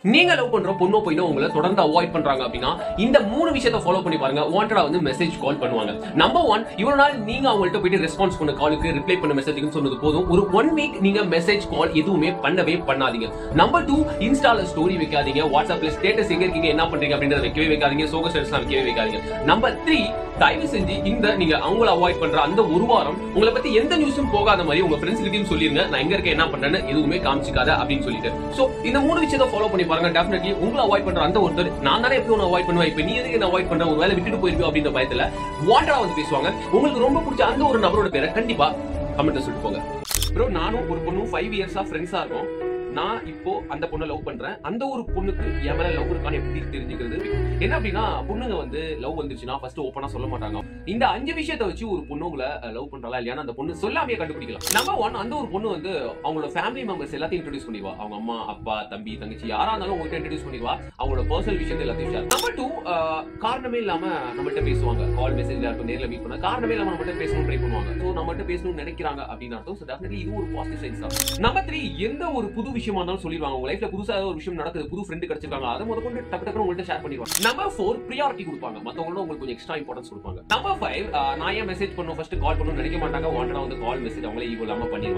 நீங்க லவ் பண்ற பொண்ணோ பையனோ உங்களை தொடர்ந்து அவாய்ட் பண்றாங்க அப்படின்னா இந்த மூணு விஷயத்தை ஃபாலோ பண்ணி பாருங்க வாண்டடா வந்து மெசேஜ் கால் பண்ணுவாங்க நம்பர் ஒன் இவ்வளவு நாள் நீங்க அவங்கள்ட்ட போயிட்டு ரெஸ்பான்ஸ் பண்ண காலுக்கு ரிப்ளை பண்ண மெசேஜ்க்கு சொன்னது போதும் ஒரு ஒன் வீக் நீங்க மெசேஜ் கால் எதுவுமே பண்ணவே பண்ணாதீங்க நம்பர் டூ இன்ஸ்டால ஸ்டோரி வைக்காதீங்க வாட்ஸ்அப்ல ஸ்டேட்டஸ் எங்க இருக்கீங்க என்ன பண்றீங்க அப்படின்றத வைக்கவே வைக்காதீங்க சோக ஸ்டேட்டஸ்லாம் வைக்கவே வைக்காதீங்க நம்பர் த்ரீ தயவு செஞ்சு இந்த நீங்க அவங்கள அவாய்ட் பண்ற அந்த ஒரு வாரம் உங்களை பத்தி எந்த நியூஸும் போகாத மாதிரி உங்க ஃப்ரெண்ட்ஸ் கிட்டயும் சொல்லிருங்க நான் எங்க இருக்க என்ன பண்றேன்னு எதுவுமே காமிச்சிக்காத அப்படின்னு சொல்லிட்டு சோ இந்த மூணு விஷயத்தை ஃபாலோ பண்ணி பாருங்க டெஃபினெட்லி உங்களை அவாய்ட் பண்ற அந்த ஒருத்தர் நான் தானே எப்படி ஒன்று அவாய்ட் பண்ணுவேன் இப்போ நீ எதுக்கு என்ன அவாய்ட் பண்ற ஒரு வேலை விட்டுட்டு போயிருக்கோம் அப்படின்ற பயத்துல வாண்டடா வந்து பேசுவாங்க உங்களுக்கு ரொம்ப பிடிச்ச அந்த ஒரு நபரோட பேரை கண்டிப்பா கமெண்ட்ல சொல்லிட்டு போங்க ப்ரோ நானும் ஒரு பொண்ணும் ஃபைவ் இயர்ஸா ஃப்ரெண்ட்ஸா இருக்கோம் நான் இப்போ அந்த பொண்ணை லவ் பண்றேன் அந்த ஒரு பொண்ணுக்கு என் மேல லவ் இருக்கான்னு எப்படி தெரிஞ்சுக்கிறது என்ன அப்படின்னா பொண்ணுங்க வந்து லவ் வந்துச்சுன்னா ஃபர்ஸ்ட் ஓப்பனா சொல்ல மாட்டாங்க இந்த அஞ்சு விஷயத்தை வச்சு ஒரு பொண்ணு உங்களை லவ் பண்றாளா இல்லையா அந்த பொண்ணு சொல்லாமே கண்டுபிடிக்கலாம் நம்பர் ஒன் அந்த ஒரு பொண்ணு வந்து அவங்களோட ஃபேமிலி மெம்பர்ஸ் எல்லாத்தையும் இன்ட்ரடியூஸ் பண்ணிடுவா அவங்க அம்மா அப்பா தம்பி தங்கச்சி யாரா இருந்தாலும் உங்கள்கிட்ட இன்ட்ரடியூஸ் பண்ணிடுவா அவங்களோட பர்சனல் விஷயத்தை எல்லாத்தையும் ஷேர் நம்பர் டூ காரணமே இல்லாம நம்மள்ட்ட பேசுவாங்க கால் மெசேஜ்ல இருக்கும் நேர்ல மீட் பண்ண காரணமே இல்லாம நம்மள்ட்ட பேசணும் ட்ரை பண்ணுவாங்க ஸோ நம்மள்ட்ட பேசணும்னு நினைக்கிறாங்க அப்படின்னு அர்த்தம் ஸோ டெஃபினெட்லி இது ஒரு பாசிட்டிவ் சைன்ஸ் தான் நம்பர் த்ரீ எந்த ஒரு புது விஷயமா இருந்தாலும் சொல்லிடுவாங்க உங்க லைஃப்ல புதுசா ஏதாவது ஒரு விஷயம் நடக்குது புது ஃப்ரெண்டு கிடைச்சிருக்காங்க அதை முத கொண்டு டக்கு டக்குனு உங்கள்ட்ட ஷேர் பண்ணிடுவாங்க நம்பர் ஃபோர் ப்ரியாரிட்டி கொடுப்பாங்க மத்தவங்களோட உங்களுக்கு கொஞ்சம் எக்ஸ்ட்ரா இம்பார்ட்டன்ஸ் கொடுப்பாங்க நம்பர் ஃபைவ் நான் ஏன் மெசேஜ் பண்ணும் ஃபர்ஸ்ட் கால் பண்ணணும்னு நினைக்க மாட்டாங்க வாண்டடா வந்து கால் மெசேஜ் அவங்களே ஈவோ இல்லாம பண்ணிடுவாங்க